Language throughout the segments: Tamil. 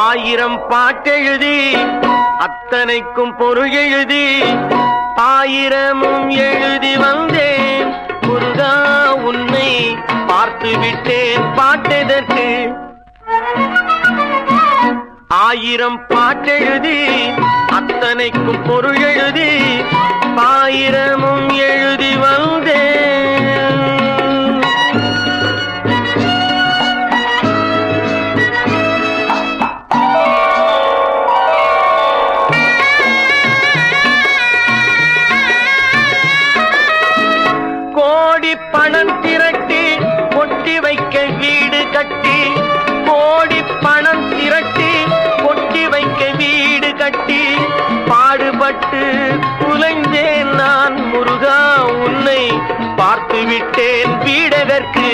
ஆயிரம் பாட்டெழுதி அத்தனைக்கும் பொருள் எழுதி ஆயிரமும் எழுதி வந்தேன் முருகா உன்னை பார்த்து விட்டேன் பாட்டெதற்கு ஆயிரம் பாட்டெழுதி அத்தனைக்கும் பொருள் எழுதி ஆயிரமும் எழுதி வந்தேன் கோடி பணம் திரட்டி கொட்டி வைக்க வீடு கட்டி கோடி பணம் திரட்டி கொட்டி வைக்க வீடு கட்டி பாடுபட்டு குலைந்தேன் நான் முருகா உன்னை பார்த்து விட்டேன் வீடதற்கு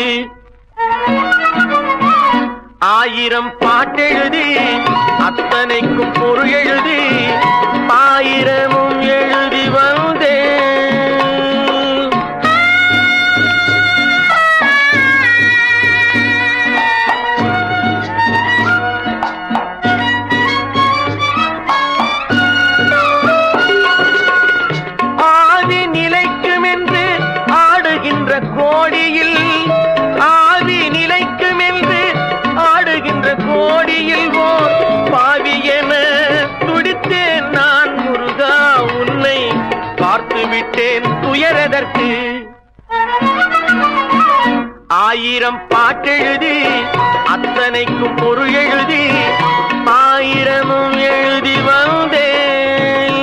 ஆயிரம் பாட்டெழுதி அத்தனைக்கும் பொருள் எழுதி ஆயிரமும் எழுதி வந்தேன் ஆதி நிலைக்கும் என்று ஆடுகின்ற கோடியில் ஆதி நிலைக்கும் என்று ஆடுகின்ற கோடியில் ஓர் பாவி என துடித்தேன் நான் முருகா உன்னை பார்த்து விட்டேன் துயரதற்கு ஆயிரம் பாட்டெழுதி அத்தனைக்கும் பொருள் எழுதி ஆயிரமும் எழுதி வந்தேன்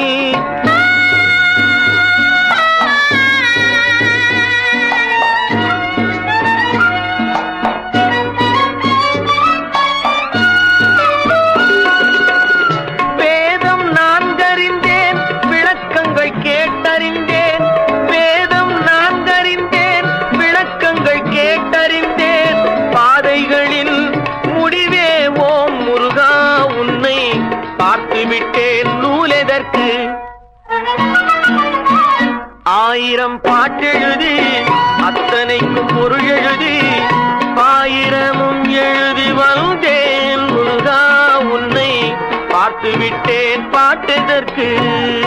வேதம் நான்கறிந்தேன் விளக்கங்கள் கேட்டறிந்தேன் வேதம் நான்கறிந்தேன் விளக்கங்கள் கேட்டறிந்தேன் பாதைகளின் முடிவே ஓம் முருகா உன்னை பார்த்து விட்டேன் நூலெதற்கு ஆயிரம் பாட்டெழுதி அத்தனைக்கும் பொருள் எழுதி ஆயிரமும் எழுதி வந்தேன் முருகா உன்னை பார்த்து விட்டேன் பாட்டெதற்கு